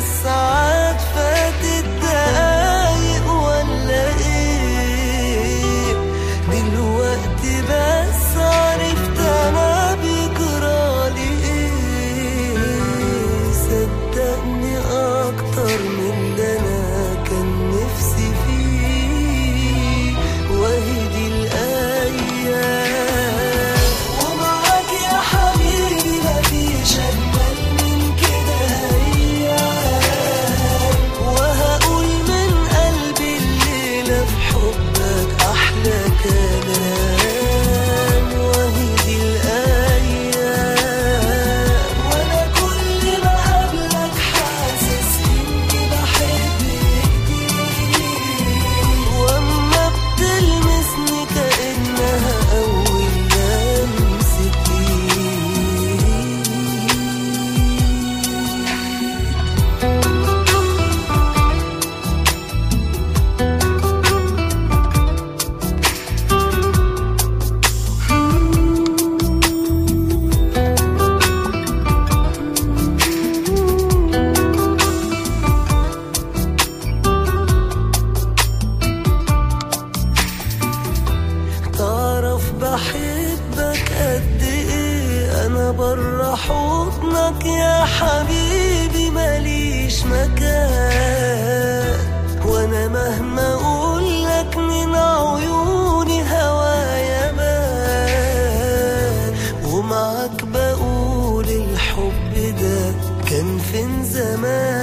الساعات فاتت دقايق ولا ايه دلوقتي بس عرفت انا بيجرالي ايه صدقني اكتر من اللي انا كان نفسي فيه وهي دي الايام ومعاك يا حبيبي مفيش اجمل من كده ايام وهقول من قلبي الليله في حبك احلى كلام وهي دي الايام وانا كل ما اقابلك حاسس اني بحب كتير واما بتلمسني كانها اول لمسة ايد تعرف بحبك قد ايه انا برا حضنك يا حبيبي ماليش مكان وانا مهما اقولك من عيوني هوايا بان ومعك بقول الحب ده كان فين زمان